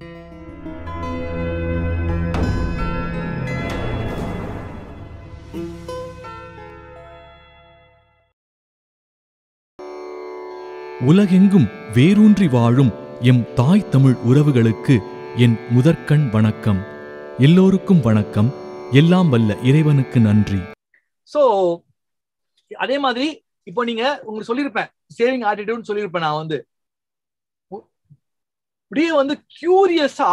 உலகெங்கும் வேரூன்றி வாழும் எம் தாய் தமிழ் உறவுகளுக்கு என் முதற்கண் வணக்கம் எல்லோருக்கும் வணக்கம் எல்லாம் வல்ல இறைவனுக்கு நன்றி சோ அதே மாதிரி இப்போ நீங்க உங்களுக்கு சொல்லியிருப்பேன் சேவிங் ஆட்டிடியூட் சொல்லியிருப்பேன் நான் வந்து உ- அப்படியே வந்து கியூரியஸா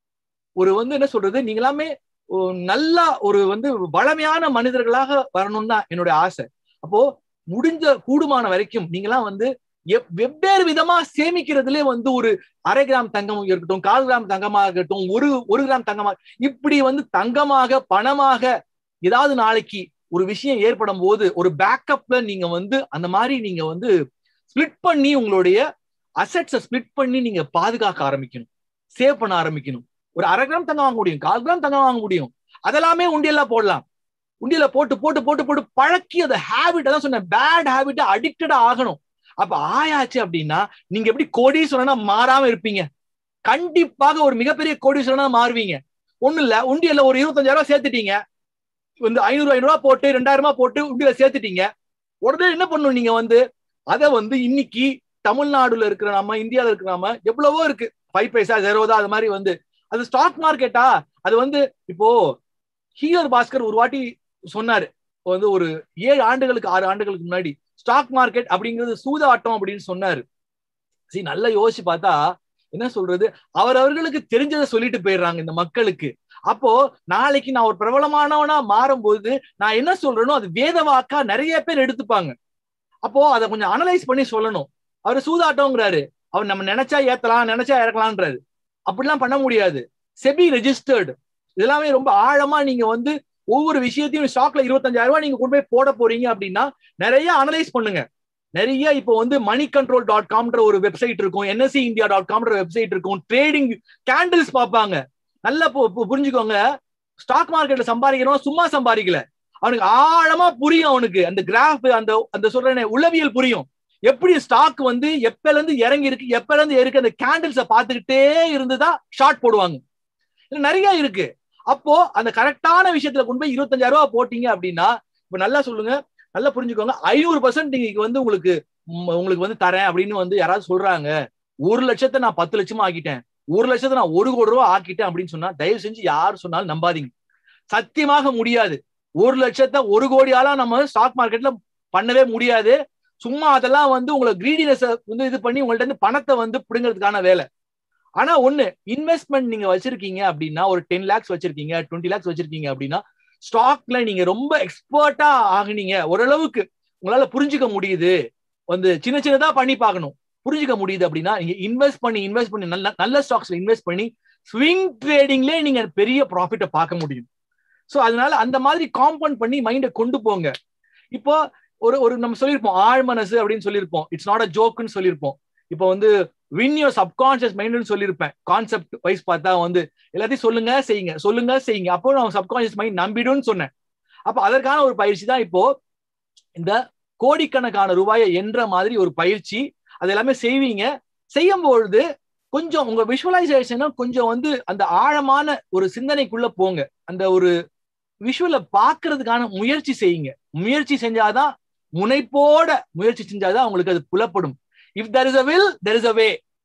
ஒரு வந்து என்ன சொல்றது நீங்க எல்லாமே ஒரு நல்லா ஒரு வந்து வளமையான மனிதர்களாக வரணும்னு தான் என்னுடைய ஆசை அப்போ முடிஞ்ச கூடுமான வரைக்கும் நீங்களாம் வந்து எப்- வெவ்வேறு விதமா சேமிக்கிறதுலே வந்து ஒரு அரை கிராம் தங்கம் இருக்கட்டும் கால் கிராம் தங்கமாக இருக்கட்டும் ஒரு ஒரு கிராம் தங்கமாக இப்படி வந்து தங்கமாக பணமாக ஏதாவது நாளைக்கு ஒரு விஷயம் ஏற்படும் போது ஒரு பேக்கப்ல நீங்க வந்து அந்த மாதிரி நீங்க வந்து ஸ்பிளிட் பண்ணி உங்களுடைய அசெட்ஸை ஸ்பிளிட் பண்ணி நீங்க பாதுகாக்க ஆரம்பிக்கணும் சேவ் பண்ண ஆரம்பிக்கணும் ஒரு அரை கிராம் தங்கம் வாங்க முடியும் கால் கிராம் தங்கம் வாங்க முடியும் அதெல்லாமே உண்டியல்ல போடலாம் உண்டியல போட்டு போட்டு போட்டு போட்டு பழக்கி அந்த ஹேபிட் தான் சொன்னேன் பேட் ஹேபிட்டா அடிக்டடா ஆகணும் அப்ப ஆயாச்சு அப்படின்னா நீங்க எப்படி கோடீஸ்வரனா மாறாம இருப்பீங்க கண்டிப்பாக ஒரு மிகப்பெரிய கோடீஸ்வரனா மாறுவீங்க ஒண்ணு இல்ல உண்டியல்ல ஒரு இருபத்தஞ்சாயிரம் ரூபாய் சேர்த்துட்டீங்க வந்து ஐநூறு ஐநூறு ரூபாய் போட்டு ரெண்டாயிரம் ரூபாய் போட்டு உண்டியல சேர்த்துட்டீங்க உடனே என்ன பண்ணணும் நீங்க வந்து அதை வந்து இன்னைக்கு தமிழ்நாடுல இருக்கிற நம்ம இந்தியால இருக்கிற நம்ம எவ்வளவோ இருக்கு ஃபைவ் பைசா ஜெரோதா அது மாதிரி வந்து அது ஸ்டாக் மார்க்கெட்டா அது வந்து இப்போ ஹீரர் பாஸ்கர் ஒரு வாட்டி சொன்னாரு இப்போ வந்து ஒரு ஏழு ஆண்டுகளுக்கு ஆறு ஆண்டுகளுக்கு முன்னாடி ஸ்டாக் மார்க்கெட் அப்படிங்கிறது சூதாட்டம் அப்படின்னு சொன்னாரு சரி நல்லா யோசிச்சு பார்த்தா என்ன சொல்றது அவரவர்களுக்கு தெரிஞ்சதை சொல்லிட்டு போயிடுறாங்க இந்த மக்களுக்கு அப்போ நாளைக்கு நான் ஒரு பிரபலமானவனா மாறும்போது நான் என்ன சொல்றேனோ அது வேத வாக்கா நிறைய பேர் எடுத்துப்பாங்க அப்போ அதை கொஞ்சம் அனலைஸ் பண்ணி சொல்லணும் அவர் சூதாட்டம்ங்கிறாரு அவர் நம்ம நினைச்சா ஏத்தலாம் நினைச்சா இறக்கலாம்ன்றாரு அப்படிலாம் பண்ண முடியாது செபி ரெஜிஸ்டர்டு இதெல்லாமே ரொம்ப ஆழமா நீங்க வந்து ஒவ்வொரு விஷயத்தையும் ஸ்டாக்ல இருபத்தஞ்சாயிரம் ரூபாய் நீங்க கொண்டு போய் போட போறீங்க அப்படின்னா நிறைய அனலைஸ் பண்ணுங்க நிறைய இப்போ வந்து மணி கண்ட்ரோல் டாட் காம்ன்ற ஒரு வெப்சைட் இருக்கும் என்எஸ்சி இந்தியா டாட் காம்ன்ற வெப்சைட் இருக்கும் ட்ரேடிங் கேண்டில்ஸ் பார்ப்பாங்க நல்லா பு- பு- புரிஞ்சுக்கோங்க ஸ்டாக் மார்க்கெட்ல சம்பாதிக்கிறவன் சும்மா சம்பாதிக்கல அவனுக்கு ஆழமா புரியும் அவனுக்கு அந்த கிராஃப் அந்த அந்த சொல்றேனே உளவியல் புரியும் எப்படி ஸ்டாக் வந்து எப்பல இருந்து இறங்கி இருக்கு எப்பல இருந்து இருக்கு அந்த கேண்டில்ஸ பாத்துக்கிட்டே இருந்துதான் ஷார்ட் போடுவாங்க இதுல நிறைய இருக்கு அப்போ அந்த கரெக்டான விஷயத்துல கொண்டு போய் இருபத்தஞ்சாயிரம் ரூபாய் போட்டீங்க அப்படின்னா இப்ப நல்லா சொல்லுங்க நல்லா புரிஞ்சுக்கோங்க ஐநூறு பர்சன்ட் நீங்க வந்து உங்களுக்கு ம், உங்களுக்கு வந்து தரேன் அப்படின்னு வந்து யாராவது சொல்றாங்க ஒரு லட்சத்தை நான் பத்து லட்சமா ஆக்கிட்டேன் ஒரு லட்சத்தை நான் ஒரு கோடி ரூபா ஆக்கிட்டேன் அப்படின்னு சொன்னா தயவு செஞ்சு யார் சொன்னாலும் நம்பாதீங்க சத்தியமாக முடியாது ஒரு லட்சத்தை ஒரு கோடியால நம்ம ஸ்டாக் மார்க்கெட்ல பண்ணவே முடியாது சும்மா அதெல்லாம் வந்து உங்களை கிரீடினஸ் வந்து இது பண்ணி உங்கள்ட்ட இருந்து பணத்தை வந்து பிடுங்கிறதுக்கான வேலை ஆனா ஒண்ணு இன்வெஸ்ட்மெண்ட் நீங்க வச்சிருக்கீங்க அப்படின்னா ஒரு டென் லேக்ஸ் வச்சிருக்கீங்க டுவெண்ட்டி லேக்ஸ் வச்சிருக்கீங்க அப்படின்னா ஸ்டாக்ல நீங்க ரொம்ப எக்ஸ்பர்ட்டா ஆகுனீங்க ஓரளவுக்கு உங்களால புரிஞ்சுக்க முடியுது வந்து சின்ன சின்னதா பண்ணி பார்க்கணும் புரிஞ்சுக்க முடியுது அப்படின்னா நீங்க இன்வெஸ்ட் பண்ணி இன்வெஸ்ட் பண்ணி நல்ல நல்ல ஸ்டாக்ஸ்ல இன்வெஸ்ட் பண்ணி ஸ்விங் ட்ரேடிங்லேயே நீங்க பெரிய ப்ராஃபிட்டை பார்க்க முடியும் ஸோ அதனால அந்த மாதிரி காம்பவுண்ட் பண்ணி மைண்டை கொண்டு போங்க இப்போ ஒரு ஒரு நம்ம சொல்லியிருப்போம் ஆழ்மனசு அப்படின்னு சொல்லியிருப்போம் இட்ஸ் நாட் அ ஜோக்குன்னு சொல்லியிருப்போம் இப்போ வந்து வின் யோர் சப்கான்சியஸ் மைண்ட்னு சொல்லியிருப்பேன் கான்செப்ட் வைஸ் பார்த்தா வந்து எல்லாத்தையும் சொல்லுங்க செய்யுங்க சொல்லுங்க செய்யுங்க அப்போ நான் சப்கான்சியஸ் மைண்ட் நம்பிடும்னு சொன்னேன் அப்போ அதற்கான ஒரு பயிற்சி தான் இப்போ இந்த கோடிக்கணக்கான ரூபாயை என்ற மாதிரி ஒரு பயிற்சி அது எல்லாமே செய்வீங்க செய்யும் பொழுது கொஞ்சம் உங்க விஷுவலைசேஷனும் கொஞ்சம் வந்து அந்த ஆழமான ஒரு சிந்தனைக்குள்ள போங்க அந்த ஒரு விஷுவலை பார்க்கிறதுக்கான முயற்சி செய்யுங்க முயற்சி செஞ்சாதான் முனைப்போட முயற்சி செஞ்சாதான் உங்களுக்கு அது புலப்படும் if there is a will there is a way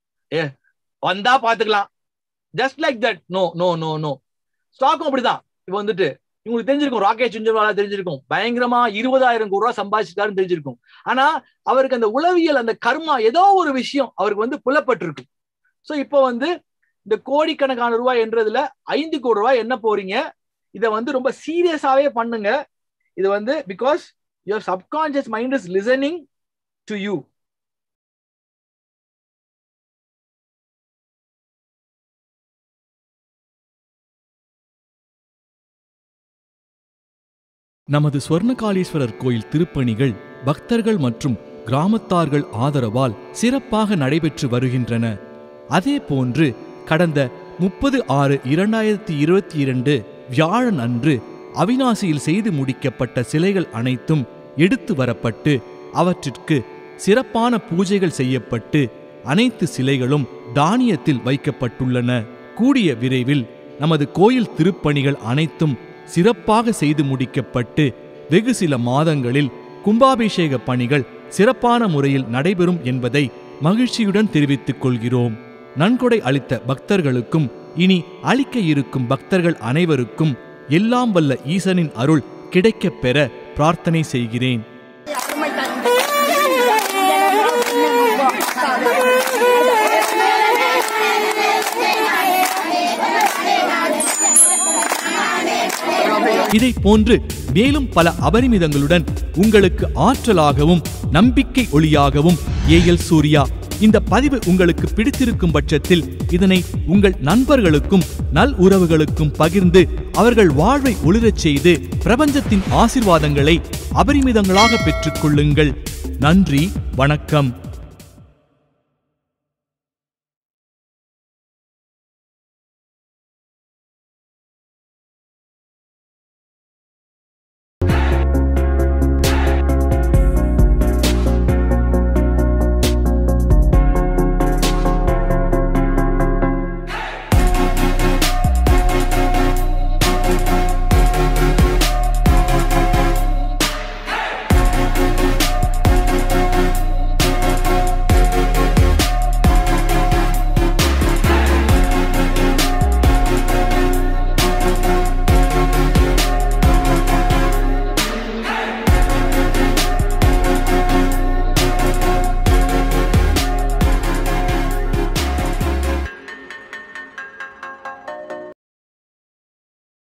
ஏ வந்தா பாத்துக்கலாம் just like that no no no no ஸ்டாக்கும் அப்படிதான் இப்போ வந்துட்டு உங்களுக்கு தெரிஞ்சிருக்கும் ராகேஷ் சுஞ்சர்வாலா தெரிஞ்சிருக்கும் பயங்கரமா இருபதாயிரம் கோடி ரூபாய் சம்பாதிச்சிருக்காருன்னு தெரிஞ்சிருக்கும் ஆனா அவருக்கு அந்த உளவியல் அந்த கர்மா ஏதோ ஒரு விஷயம் அவருக்கு வந்து புலப்பட்டிருக்கும் சோ இப்போ வந்து இந்த கோடிக்கணக்கான ரூபாய் என்றதுல ஐந்து கோடி ரூபாய் என்ன போறீங்க இதை வந்து ரொம்ப சீரியஸாவே பண்ணுங்க இது வந்து because your subconscious mind is listening to you நமது ஸ்வர்ணகாளீஸ்வரர் கோயில் திருப்பணிகள் பக்தர்கள் மற்றும் கிராமத்தார்கள் ஆதரவால் சிறப்பாக நடைபெற்று வருகின்றன அதே போன்று கடந்த முப்பது ஆறு இரண்டாயிரத்தி இருபத்தி இரண்டு வியாழன் அன்று அவிநாசியில் செய்து முடிக்கப்பட்ட சிலைகள் அனைத்தும் எடுத்து வரப்பட்டு அவற்றிற்கு சிறப்பான பூஜைகள் செய்யப்பட்டு அனைத்து சிலைகளும் தானியத்தில் வைக்கப்பட்டுள்ளன கூடிய விரைவில் நமது கோயில் திருப்பணிகள் அனைத்தும் சிறப்பாக செய்து முடிக்கப்பட்டு வெகு சில மாதங்களில் கும்பாபிஷேக பணிகள் சிறப்பான முறையில் நடைபெறும் என்பதை மகிழ்ச்சியுடன் தெரிவித்துக் கொள்கிறோம் நன்கொடை அளித்த பக்தர்களுக்கும் இனி அளிக்க இருக்கும் பக்தர்கள் அனைவருக்கும் எல்லாம் வல்ல ஈசனின் அருள் கிடைக்கப் பெற பிரார்த்தனை செய்கிறேன் இதை போன்று மேலும் பல அபரிமிதங்களுடன் உங்களுக்கு ஆற்றலாகவும் நம்பிக்கை ஒளியாகவும் ஏஎல் சூர்யா இந்த பதிவு உங்களுக்கு பிடித்திருக்கும் பட்சத்தில் இதனை உங்கள் நண்பர்களுக்கும் நல் உறவுகளுக்கும் பகிர்ந்து அவர்கள் வாழ்வை ஒளிரச் செய்து பிரபஞ்சத்தின் ஆசிர்வாதங்களை அபரிமிதங்களாக பெற்றுக்கொள்ளுங்கள் நன்றி வணக்கம்